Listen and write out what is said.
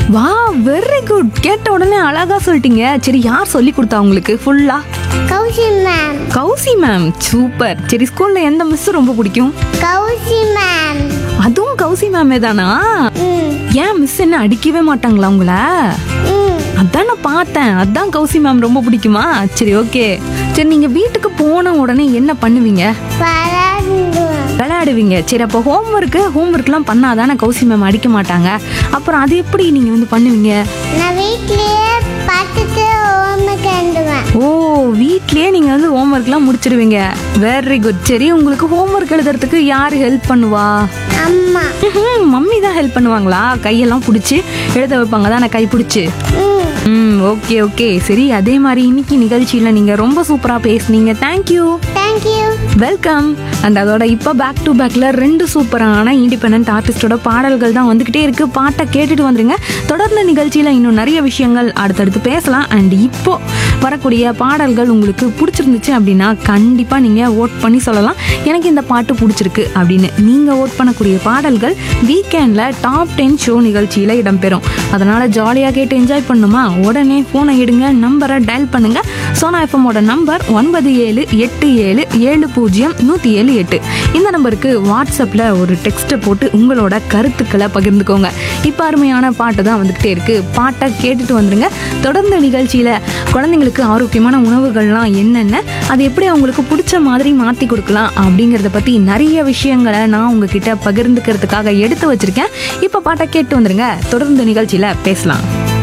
வா very good கேட்ட உடனே அழகா சொல்லிட்டீங்க சரி யார் சொல்லி கொடுத்தா உங்களுக்கு ஃபுல்லா Kousi ma'am Kousi ma'am super சரி ஸ்கூல்ல எந்த மிஸ் ரொம்ப பிடிக்கும் கௌசி மேம் அதுவும் கௌசி மேமே தானா ம் ஏன் மிஸ் என்ன அடிக்கவே மாட்டாங்களா உங்கள ம் அதான் நான் பார்த்தேன் அதான் கௌசி மேம் ரொம்ப பிடிக்குமா சரி ஓகே சரி நீங்க வீட்டுக்கு போன உடனே என்ன பண்ணுவீங்க பராண்டுவேன் விளையாடுவீங்க சரி அப்போ ஹோம்ஒர்க்கு ஹோம்ஒர்க்லாம் பண்ணாதானே கௌசி மேம் அடிக்க மாட்டாங்க அப்புறம் அது எப்படி நீங்க வந்து பண்ணுவீங்க நான் வீட்லயே பார்த்துட்டு ஹோம்ஒர்க் எழுதுவேன் ஓ வீட்லயே நீங்க வந்து ஹோம்ஒர்க்லாம் முடிச்சிடுவீங்க வெரி குட் சரி உங்களுக்கு ஹோம்ஒர்க் எழுதுறதுக்கு யார் ஹெல்ப் பண்ணுவா அம்மா ம்ஹும், மம்மி தான் ஹெல்ப் பண்ணுவாங்களா கையெல்லாம் பிடிச்சி எழுத வைப்பாங்க தானே கை பிடிச்சி ம் ம் ஓகே ஓகே சரி அதே மாதிரி இன்னைக்கு நிகழ்ச்சியில நீங்க ரொம்ப சூப்பரா பேசுனீங்க தேங்க்யூ தேங்க்யூ வெல்கம் அண்ட் அதோட இப்போ பேக் டு பேக்ல ரெண்டு சூப்பரான இண்டிபெண்ட் ஆர்டிஸ்டோட பாடல்கள் தான் வந்துகிட்டே இருக்கு பாட்டை கேட்டுட்டு வந்துருங்க தொடர்ந்து நிகழ்ச்சியில இன்னும் நிறைய விஷயங்கள் அடுத்தடுத்து பேசலாம் அண்ட் இப்போ வரக்கூடிய பாடல்கள் உங்களுக்கு பிடிச்சிருந்துச்சு அப்படின்னா கண்டிப்பா நீங்க ஓட் பண்ணி சொல்லலாம் எனக்கு இந்த பாட்டு பிடிச்சிருக்கு அப்படின்னு நீங்க ஓட் பண்ணக்கூடிய பாடல்கள் வீக்கெண்ட்ல டாப் டென் ஷோ நிகழ்ச்சியில இடம்பெறும் அதனால ஜாலியா கேட்டு என்ஜாய் பண்ணுமா உடனே போனை எடுங்க நம்பரை டயல் பண்ணுங்க சோனா எஃப்எம்மோட நம்பர் ஒன்பது ஏழு எட்டு ஏழு ஏழு பூஜ்ஜியம் நூற்றி ஏழு எட்டு இந்த நம்பருக்கு வாட்ஸ்அப்பில் ஒரு டெக்ஸ்ட்டை போட்டு உங்களோட கருத்துக்களை பகிர்ந்துக்கோங்க இப்போ அருமையான பாட்டு தான் வந்துக்கிட்டே இருக்கு பாட்டை கேட்டுட்டு வந்துருங்க தொடர்ந்து நிகழ்ச்சியில் குழந்தைங்களுக்கு ஆரோக்கியமான உணவுகள்லாம் என்னென்ன அது எப்படி அவங்களுக்கு பிடிச்ச மாதிரி மாற்றி கொடுக்கலாம் அப்படிங்கிறத பற்றி நிறைய விஷயங்களை நான் உங்ககிட்ட பகிர்ந்துக்கிறதுக்காக எடுத்து வச்சிருக்கேன் இப்போ பாட்டை கேட்டு வந்துருங்க தொடர்ந்து நிகழ்ச்சியில் பேசலாம்